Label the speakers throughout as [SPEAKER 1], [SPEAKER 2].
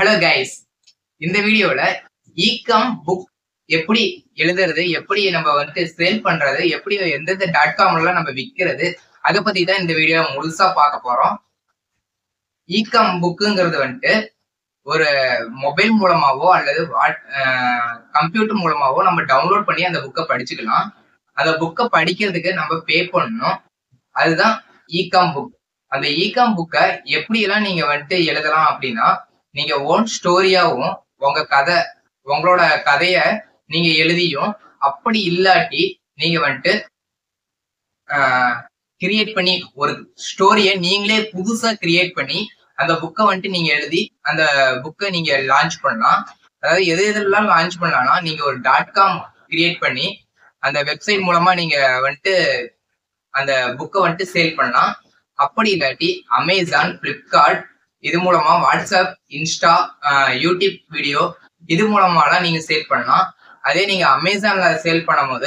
[SPEAKER 1] hello guys இந்த வீடியோல ஈகம் book எப்படி எழுதுறது எப்படி நம்ம வந்துட்டு சேல் பண்றது எப்படி எந்தெந்த டாட் காம்ல நம்ம விற்கிறது அதை பத்தி தான் இந்த வீடியோ முழுசா பார்க்க போறோம் ஈகம் புக்குங்கிறது வந்துட்டு ஒரு மொபைல் மூலமாவோ அல்லது கம்ப்யூட்டர் மூலமாவோ நம்ம டவுன்லோட் பண்ணி அந்த புக்கை படிச்சுக்கலாம் அந்த புக்கை படிக்கிறதுக்கு நம்ம பே பண்ணணும் அதுதான் ஈகாம் புக் அந்த ஈகாம் புக்கை எப்படி எல்லாம் நீங்க வந்துட்டு எழுதலாம் அப்படின்னா நீங்க ஓன் ஸ்டோரியாவும் உங்க கதை உங்களோட கதைய நீங்க எழுதியும் அப்படி இல்லாட்டி நீங்க வந்துட்டு கிரியேட் பண்ணி ஒரு ஸ்டோரியை நீங்களே புதுசா கிரியேட் பண்ணி அந்த புக்கை வந்துட்டு நீங்க எழுதி அந்த புக்கை நீங்க லான்ச் பண்ணலாம் அதாவது எது எதெல்லாம் லான்ச் பண்ணலாம்னா நீங்க ஒரு டாட் காம் கிரியேட் பண்ணி அந்த வெப்சைட் மூலமா நீங்க வந்துட்டு அந்த புக்கை வந்துட்டு சேல் பண்ணலாம் அப்படி இல்லாட்டி அமேசான் பிளிப்கார்ட் இது மூலமா வாட்ஸ்அப் இன்ஸ்டா யூடியூப் வீடியோ இது மூலமாலாம் நீங்க சேல் பண்ணலாம் அதே நீங்க அமேசான்ல சேல் பண்ணும்போது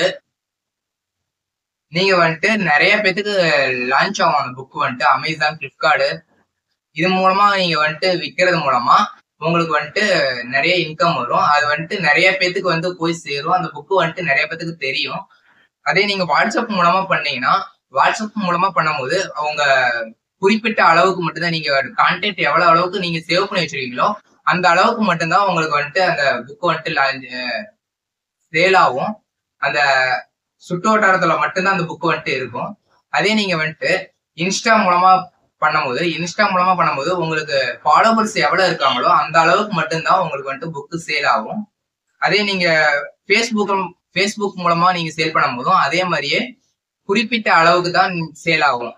[SPEAKER 1] நீங்க வந்துட்டு நிறைய பேத்துக்கு லான்ச் ஆகும் அந்த புக் வந்துட்டு அமேசான் பிளிப்கார்டு இது மூலமா நீங்க வந்துட்டு விற்கிறது மூலமா உங்களுக்கு வந்துட்டு நிறைய இன்கம் வரும் அது வந்துட்டு நிறைய பேத்துக்கு வந்து போய் சேரும் அந்த புக்கு வந்துட்டு நிறைய பேத்துக்கு தெரியும் அதே நீங்க வாட்ஸ்அப் மூலமா பண்ணீங்கன்னா வாட்ஸ்அப் மூலமா பண்ணும்போது அவங்க குறிப்பிட்ட அளவுக்கு மட்டும்தான் நீங்க கான்டென்ட் எவ்வளவு அளவுக்கு நீங்க சேவ் பண்ணி வச்சிருக்கீங்களோ அந்த அளவுக்கு மட்டும்தான் உங்களுக்கு வந்துட்டு அந்த புக் வந்துட்டு சேல் ஆகும் அந்த சுற்று வட்டாரத்துல மட்டும்தான் அந்த புக் வந்துட்டு இருக்கும் அதே நீங்க வந்துட்டு இன்ஸ்டா மூலமா பண்ணும்போது இன்ஸ்டா மூலமா பண்ணும்போது உங்களுக்கு ஃபாலோவர்ஸ் எவ்வளவு இருக்காங்களோ அந்த அளவுக்கு மட்டும்தான் உங்களுக்கு வந்துட்டு புக்கு சேல் ஆகும் அதே நீங்க ஃபேஸ்புக் ஃபேஸ்புக் மூலமா நீங்க சேல் பண்ணும்போதும் அதே மாதிரியே குறிப்பிட்ட அளவுக்கு தான் சேல் ஆகும்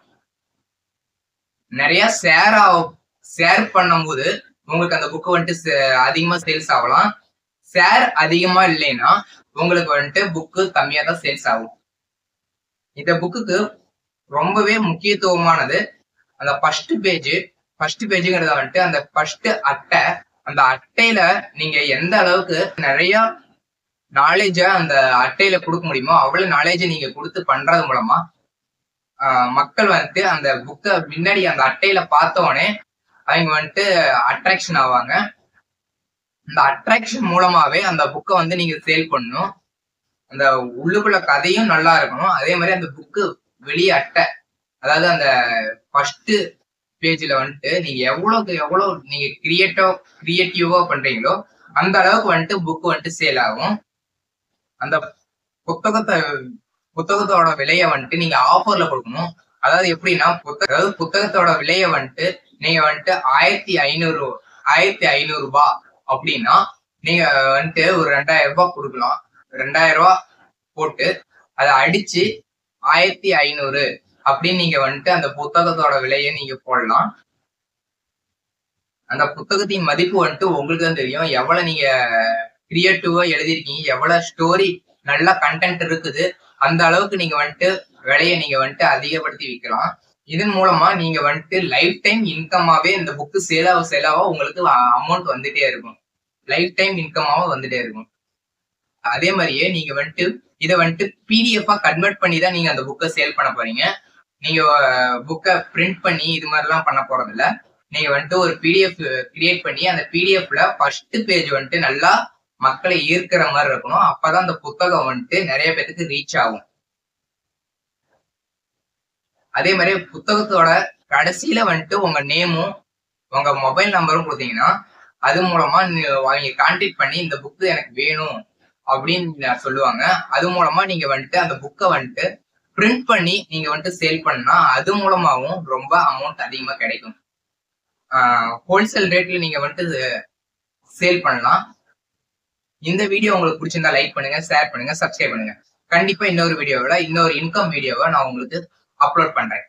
[SPEAKER 1] நிறைய ஷேர் ஆகும் ஷேர் பண்ணும்போது உங்களுக்கு அந்த புக்கு வந்துட்டு அதிகமா சேல்ஸ் ஆகலாம் ஷேர் அதிகமா இல்லைன்னா உங்களுக்கு வந்துட்டு புக்கு கம்மியா தான் சேல்ஸ் ஆகும் இந்த புக்குக்கு ரொம்பவே முக்கியத்துவமானது அந்த ஃபர்ஸ்ட் பேஜ் ஃபர்ஸ்ட் பேஜுங்கிறத வந்துட்டு அந்த ஃபர்ஸ்ட் அட்டை அந்த அட்டையில நீங்க எந்த அளவுக்கு நிறைய நாலேஜ அந்த அட்டையில கொடுக்க முடியுமோ அவ்வளவு நாலேஜ நீங்க கொடுத்து பண்றது மூலமா மக்கள் வந்துட்டு அந்த புக்கை முன்னாடி அந்த அட்டையில பார்த்தோடனே அவங்க வந்துட்டு அட்ராக்ஷன் ஆவாங்க அந்த அட்ராக்ஷன் மூலமாவே அந்த புக்கை வந்து நீங்க சேல் பண்ணணும் அந்த உள்ளுக்குள்ள கதையும் நல்லா இருக்கணும் அதே மாதிரி அந்த புக்கு வெளியே அட்டை அதாவது அந்த ஃபர்ஸ்ட் பேஜ்ல வந்துட்டு நீங்க எவ்வளவுக்கு எவ்வளவு நீங்க கிரியேட்டோ கிரியேட்டிவா பண்றீங்களோ அந்த அளவுக்கு வந்துட்டு புக் வந்துட்டு சேல் ஆகும் அந்த புத்தகத்தை புத்தகத்தோட விலைய வந்துட்டு நீங்க ஆஃபர்ல கொடுக்கணும் அதாவது எப்படின்னா புத்தக அதாவது புத்தகத்தோட விலைய வந்துட்டு நீங்க வந்துட்டு ஆயிரத்தி ஐநூறு ஆயிரத்தி ஐநூறு ரூபாய் அப்படின்னா நீங்க வந்துட்டு ஒரு ரெண்டாயிரம் ரூபாய் கொடுக்கலாம் ரெண்டாயிரம் ரூபாய் போட்டு அதை அடிச்சு ஆயிரத்தி ஐநூறு அப்படின்னு நீங்க வந்துட்டு அந்த புத்தகத்தோட விலையை நீங்க போடலாம் அந்த புத்தகத்தின் மதிப்பு வந்துட்டு உங்களுக்கு தான் தெரியும் எவ்வளவு நீங்க கிரியேட்டிவா எழுதிருக்கீங்க எவ்வளவு ஸ்டோரி நல்ல கண்டென்ட் இருக்குது அந்த அளவுக்கு நீங்க வந்துட்டு விலையை நீங்க வந்துட்டு அதிகப்படுத்தி விற்கலாம் இதன் மூலமா நீங்க வந்துட்டு லைஃப் டைம் இன்கமாவே இந்த புக்கு சேலாவ சேலாவா உங்களுக்கு அமௌண்ட் வந்துட்டே இருக்கும் லைஃப் டைம் இன்கமாவா வந்துட்டே இருக்கும் அதே மாதிரியே நீங்க வந்துட்டு இதை வந்துட்டு பிடிஎஃபா கன்வெர்ட் பண்ணி தான் நீங்க அந்த புக்கை சேல் பண்ண போறீங்க நீங்க புக்கை பிரிண்ட் பண்ணி இது மாதிரிலாம் பண்ண போறது இல்ல நீங்க வந்துட்டு ஒரு பிடிஎஃப் கிரியேட் பண்ணி அந்த பிடிஎஃப்ல ஃபர்ஸ்ட் பேஜ் வந்துட்டு நல்லா மக்களை ஈர்க்கிற மாதிரி இருக்கணும் அப்பதான் அந்த புத்தகம் வந்துட்டு நிறைய பேத்துக்கு ரீச் ஆகும் அதே மாதிரி புத்தகத்தோட கடைசியில வந்துட்டு உங்க நேமும் உங்க மொபைல் நம்பரும் கொடுத்தீங்கன்னா அது மூலமா அவங்க கான்டாக்ட் பண்ணி இந்த புக்கு எனக்கு வேணும் அப்படின்னு சொல்லுவாங்க அது மூலமா நீங்க வந்துட்டு அந்த புக்கை வந்துட்டு பிரிண்ட் பண்ணி நீங்க வந்துட்டு சேல் பண்ணா அது மூலமாவும் ரொம்ப அமௌண்ட் அதிகமா கிடைக்கும் ஹோல்சேல் ரேட்ல நீங்க வந்துட்டு சேல் பண்ணலாம் இந்த வீடியோ உங்களுக்கு பிடிச்சிருந்தா லைக் பண்ணுங்க ஷேர் பண்ணுங்க சப்ஸ்கிரைப் பண்ணுங்க கண்டிப்பா இன்னொரு வீடியோவில் இன்னொரு இன்கம் வீடியோவை நான் உங்களுக்கு அப்லோட் பண்றேன்